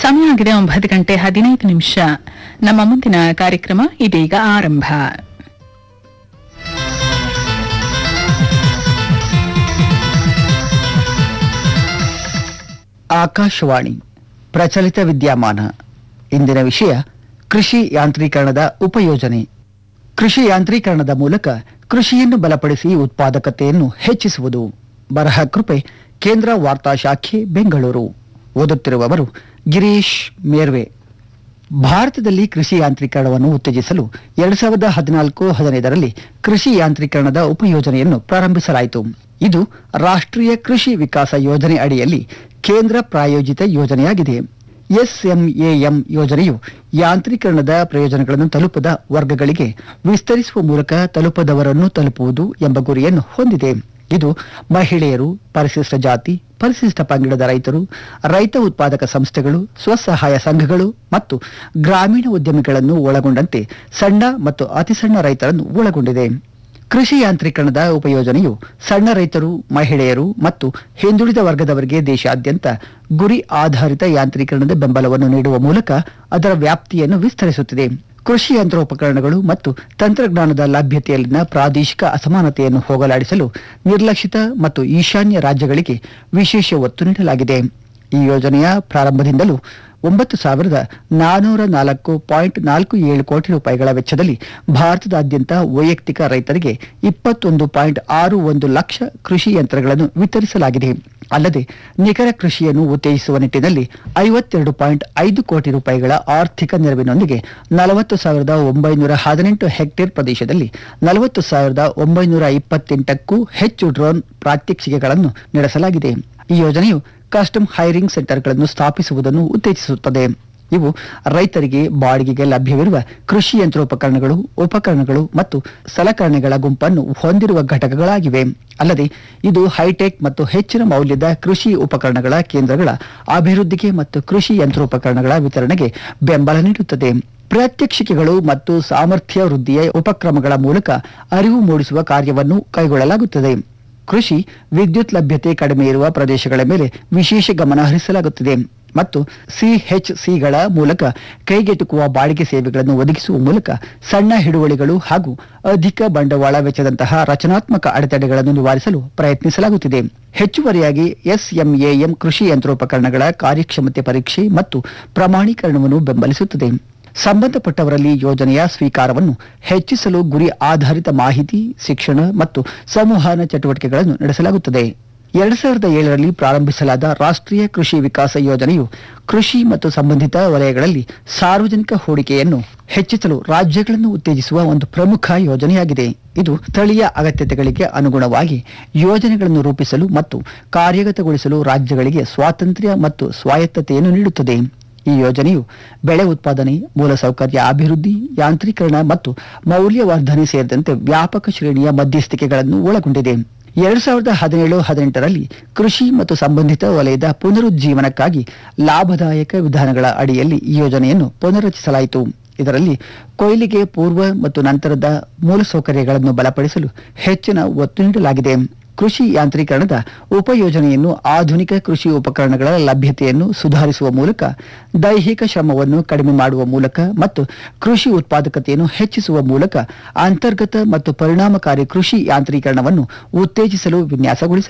ಸಮಯ ಆಗಿದೆ ಒಂಬತ್ತು ಗಂಟೆ ಹದಿನೈದು ನಿಮಿಷ ನಮ್ಮ ಮುಂದಿನ ಕಾರ್ಯಕ್ರಮ ಇದೀಗ ಆರಂಭ ಆಕಾಶವಾಣಿ ಪ್ರಚಲಿತ ವಿದ್ಯಮಾನ ಇಂದಿನ ವಿಷಯ ಕೃಷಿ ಯಾಂತ್ರೀಕರಣದ ಉಪಯೋಜನೆ ಕೃಷಿ ಯಾಂತ್ರೀಕರಣದ ಮೂಲಕ ಕೃಷಿಯನ್ನು ಬಲಪಡಿಸಿ ಉತ್ಪಾದಕತೆಯನ್ನು ಹೆಚ್ಚಿಸುವುದು ಬರಹ ಕೃಪೆ ಕೇಂದ್ರ ವಾರ್ತಾ ಶಾಖೆ ಬೆಂಗಳೂರು ಓದುತ್ತಿರುವವರು ಗಿರೀಶ್ ಮೇರ್ವೆ ಭಾರತದಲ್ಲಿ ಕೃಷಿ ಯಾಂತ್ರೀಕರಣವನ್ನು ಉತ್ತೇಜಿಸಲು ಎರಡ್ ಸಾವಿರದ ಹದಿನಾಲ್ಕು ಹದಿನೈದರಲ್ಲಿ ಕೃಷಿ ಯಾಂತ್ರೀಕರಣದ ಉಪಯೋಜನೆಯನ್ನು ಪ್ರಾರಂಭಿಸಲಾಯಿತು ಇದು ರಾಷ್ಟ್ರೀಯ ಕೃಷಿ ವಿಕಾಸ ಯೋಜನೆ ಅಡಿಯಲ್ಲಿ ಕೇಂದ್ರ ಪ್ರಾಯೋಜಿತ ಯೋಜನೆಯಾಗಿದೆ ಎಸ್ಎಂಎಎಂ ಯೋಜನೆಯು ಯಾಂತ್ರೀಕರಣದ ಪ್ರಯೋಜನಗಳನ್ನು ತಲುಪದ ವರ್ಗಗಳಿಗೆ ವಿಸ್ತರಿಸುವ ಮೂಲಕ ತಲುಪದವರನ್ನು ತಲುಪುವುದು ಎಂಬ ಗುರಿಯನ್ನು ಹೊಂದಿದೆ ಇದು ಮಹಿಳೆಯರು ಪರಿಶಿಷ್ಟ ಜಾತಿ ಪರಿಶಿಷ್ಟ ಪಂಗಡದ ರೈತರು ರೈತ ಉತ್ಪಾದಕ ಸಂಸ್ಥೆಗಳು ಸ್ವಸಹಾಯ ಸಂಘಗಳು ಮತ್ತು ಗ್ರಾಮೀಣ ಉದ್ಯಮಿಗಳನ್ನು ಒಳಗೊಂಡಂತೆ ಸಣ್ಣ ಮತ್ತು ಅತಿಸಣ್ಣ ರೈತರನ್ನು ಒಳಗೊಂಡಿದೆ ಕೃಷಿ ಯಾಂತ್ರೀಕರಣದ ಉಪಯೋಜನೆಯು ಸಣ್ಣ ರೈತರು ಮಹಿಳೆಯರು ಮತ್ತು ಹಿಂದುಳಿದ ವರ್ಗದವರಿಗೆ ದೇಶಾದ್ಯಂತ ಗುರಿ ಆಧಾರಿತ ಯಾಂತ್ರೀಕರಣದ ಬೆಂಬಲವನ್ನು ನೀಡುವ ಮೂಲಕ ಅದರ ವ್ಯಾಪ್ತಿಯನ್ನು ವಿಸ್ತರಿಸುತ್ತಿದೆ ಕೃಷಿ ಯಂತ್ರೋಪಕರಣಗಳು ಮತ್ತು ತಂತ್ರಜ್ಞಾನದ ಲಭ್ಯತೆಯಲ್ಲಿನ ಪ್ರಾದೇಶಿಕ ಅಸಮಾನತೆಯನ್ನು ಹೋಗಲಾಡಿಸಲು ನಿರ್ಲಕ್ಷಿತ ಮತ್ತು ಈಶಾನ್ಯ ರಾಜ್ಯಗಳಿಗೆ ವಿಶೇಷ ಒತ್ತು ನೀಡಲಾಗಿದೆ ಈ ಯೋಜನೆಯ ಪ್ರಾರಂಭದಿಂದಲೂ ಒಂಬತ್ತು ಸಾವಿರದ ನಾನೂರ ನಾಲ್ಕು ಪಾಯಿಂಟ್ ನಾಲ್ಕು ಏಳು ಕೋಟಿ ರೂಪಾಯಿಗಳ ವೆಚ್ಚದಲ್ಲಿ ಭಾರತದಾದ್ಯಂತ ವೈಯಕ್ತಿಕ ರೈತರಿಗೆ ಇಪ್ಪತ್ತೊಂದು ಪಾಯಿಂಟ್ ಆರು ಒಂದು ಲಕ್ಷ ಕೃಷಿ ಯಂತ್ರಗಳನ್ನು ವಿತರಿಸಲಾಗಿದೆ ಅಲ್ಲದೆ ನಿಖರ ಕೃಷಿಯನ್ನು ಉತ್ತೇಜಿಸುವ ನಿಟ್ಟಿನಲ್ಲಿ ಐವತ್ತೆರಡು ಪಾಯಿಂಟ್ ಐದು ಕೋಟಿ ರೂಪಾಯಿಗಳ ಆರ್ಥಿಕ ನೆರವಿನೊಂದಿಗೆ ನಲವತ್ತು ಸಾವಿರದ ಒಂಬೈನೂರ ಹದಿನೆಂಟು ಹೆಕ್ಟೇರ್ ಪ್ರದೇಶದಲ್ಲಿ ನಲವತ್ತು ಸಾವಿರದ ಒಂಬೈನೂರ ಇಪ್ಪತ್ತೆಂಟಕ್ಕೂ ಹೆಚ್ಚು ಡ್ರೋನ್ ಪ್ರಾತ್ಯಕ್ಷಿಕೆಗಳನ್ನು ನಡೆಸಲಾಗಿದೆ ಈ ಯೋಜನೆಯು ಕಸ್ಟಮ್ ಹೈರಿಂಗ್ ಸೆಂಟರ್ಗಳನ್ನು ಸ್ಥಾಪಿಸುವುದನ್ನು ಉತ್ತೇಜಿಸುತ್ತದೆ ಇವು ರೈತರಿಗೆ ಬಾಡಿಗೆಗೆ ಲಭ್ಯವಿರುವ ಕೃಷಿ ಯಂತ್ರೋಪಕರಣಗಳು ಉಪಕರಣಗಳು ಮತ್ತು ಸಲಕರಣೆಗಳ ಗುಂಪನ್ನು ಹೊಂದಿರುವ ಘಟಕಗಳಾಗಿವೆ ಅಲ್ಲದೆ ಇದು ಹೈಟೆಕ್ ಮತ್ತು ಹೆಚ್ಚಿನ ಮೌಲ್ಯದ ಕೃಷಿ ಉಪಕರಣಗಳ ಕೇಂದ್ರಗಳ ಅಭಿವೃದ್ಧಿಗೆ ಮತ್ತು ಕೃಷಿ ಯಂತ್ರೋಪಕರಣಗಳ ವಿತರಣೆಗೆ ಬೆಂಬಲ ನೀಡುತ್ತದೆ ಪ್ರಾತ್ಯಕ್ಷಿಕೆಗಳು ಮತ್ತು ಸಾಮರ್ಥ್ಯ ವೃದ್ಧಿಯ ಉಪಕ್ರಮಗಳ ಮೂಲಕ ಅರಿವು ಮೂಡಿಸುವ ಕಾರ್ಯವನ್ನು ಕೈಗೊಳ್ಳಲಾಗುತ್ತದೆ ಕೃಷಿ ವಿದ್ಯುತ್ ಲಭ್ಯತೆ ಕಡಿಮೆ ಇರುವ ಪ್ರದೇಶಗಳ ಮೇಲೆ ವಿಶೇಷ ಗಮನ ಹರಿಸಲಾಗುತ್ತಿದೆ ಮತ್ತು ಸಿಎಚ್ಸಿಗಳ ಮೂಲಕ ಕೈಗೆಟುಕುವ ಬಾಡಿಗೆ ಸೇವೆಗಳನ್ನು ಒದಗಿಸುವ ಮೂಲಕ ಸಣ್ಣ ಹಿಡುವಳಿಗಳು ಹಾಗೂ ಅಧಿಕ ಬಂಡವಾಳ ವೆಚ್ಚದಂತಹ ರಚನಾತ್ಮಕ ಅಡೆತಡೆಗಳನ್ನು ನಿವಾರಿಸಲು ಪ್ರಯತ್ನಿಸಲಾಗುತ್ತಿದೆ ಹೆಚ್ಚುವರಿಯಾಗಿ ಎಸ್ಎಂಎಎಂ ಕೃಷಿ ಯಂತ್ರೋಪಕರಣಗಳ ಕಾರ್ಯಕ್ಷಮತೆ ಪರೀಕ್ಷೆ ಮತ್ತು ಪ್ರಮಾಣೀಕರಣವನ್ನು ಬೆಂಬಲಿಸುತ್ತದೆ ಸಂಬಂಧಪಟ್ಟವರಲ್ಲಿ ಯೋಜನೆಯ ಸ್ವೀಕಾರವನ್ನು ಹೆಚ್ಚಿಸಲು ಗುರಿ ಆಧಾರಿತ ಮಾಹಿತಿ ಶಿಕ್ಷಣ ಮತ್ತು ಸಂವಹನ ಚಟುವಟಿಕೆಗಳನ್ನು ನಡೆಸಲಾಗುತ್ತದೆ ಎರಡ್ ಸಾವಿರದ ಏಳರಲ್ಲಿ ಪ್ರಾರಂಭಿಸಲಾದ ರಾಷ್ಟ್ರೀಯ ಕೃಷಿ ವಿಕಾಸ ಯೋಜನೆಯು ಕೃಷಿ ಮತ್ತು ಸಂಬಂಧಿತ ವಲಯಗಳಲ್ಲಿ ಸಾರ್ವಜನಿಕ ಹೂಡಿಕೆಯನ್ನು ಹೆಚ್ಚಿಸಲು ರಾಜ್ಯಗಳನ್ನು ಉತ್ತೇಜಿಸುವ ಒಂದು ಪ್ರಮುಖ ಯೋಜನೆಯಾಗಿದೆ ಇದು ಸ್ಥಳೀಯ ಅಗತ್ಯತೆಗಳಿಗೆ ಅನುಗುಣವಾಗಿ ಯೋಜನೆಗಳನ್ನು ರೂಪಿಸಲು ಮತ್ತು ಕಾರ್ಯಗತಗೊಳಿಸಲು ರಾಜ್ಯಗಳಿಗೆ ಸ್ವಾತಂತ್ರ್ಯ ಮತ್ತು ಸ್ವಾಯತ್ತತೆಯನ್ನು ನೀಡುತ್ತದೆ ಈ ಯೋಜನೆಯು ಬೆಳೆ ಉತ್ಪಾದನೆ ಮೂಲಸೌಕರ್ಯ ಅಭಿವೃದ್ಧಿ ಯಾಂತ್ರೀಕರಣ ಮತ್ತು ಮೌಲ್ಯವರ್ಧನೆ ಸೇರಿದಂತೆ ವ್ಯಾಪಕ ಶ್ರೇಣಿಯ ಮಧ್ಯಸ್ಥಿಕೆಗಳನ್ನು ಒಳಗೊಂಡಿದೆ ಎರಡ್ ಸಾವಿರದ ಹದಿನೇಳು ಹದಿನೆಂಟರಲ್ಲಿ ಕೃಷಿ ಮತ್ತು ಸಂಬಂಧಿತ ವಲಯದ ಪುನರುಜ್ಜೀವನಕ್ಕಾಗಿ ಲಾಭದಾಯಕ ವಿಧಾನಗಳ ಅಡಿಯಲ್ಲಿ ಈ ಯೋಜನೆಯನ್ನು ಪುನರ್ರಚಿಸಲಾಯಿತು ಇದರಲ್ಲಿ ಕೊಯ್ಲಿಗೆ ಪೂರ್ವ ಮತ್ತು ನಂತರದ ಮೂಲಸೌಕರ್ಯಗಳನ್ನು ಬಲಪಡಿಸಲು ಹೆಚ್ಚಿನ ಒತ್ತು ನೀಡಲಾಗಿದೆ ಕೃಷಿ ಯಾಂತ್ರೀಕರಣದ ಉಪಯೋಜನೆಯನ್ನು ಆಧುನಿಕ ಕೃಷಿ ಉಪಕರಣಗಳ ಲಭ್ಯತೆಯನ್ನು ಸುಧಾರಿಸುವ ಮೂಲಕ ದೈಹಿಕ ಶ್ರಮವನ್ನು ಕಡಿಮೆ ಮಾಡುವ ಮೂಲಕ ಮತ್ತು ಕೃಷಿ ಉತ್ಪಾದಕತೆಯನ್ನು ಹೆಚ್ಚಿಸುವ ಮೂಲಕ ಅಂತರ್ಗತ ಮತ್ತು ಪರಿಣಾಮಕಾರಿ ಕೃಷಿ ಯಾಂತ್ರೀಕರಣವನ್ನು ಉತ್ತೇಜಿಸಲು ವಿನ್ಯಾಸಗೊಳಿಸಲಾಗಿದೆ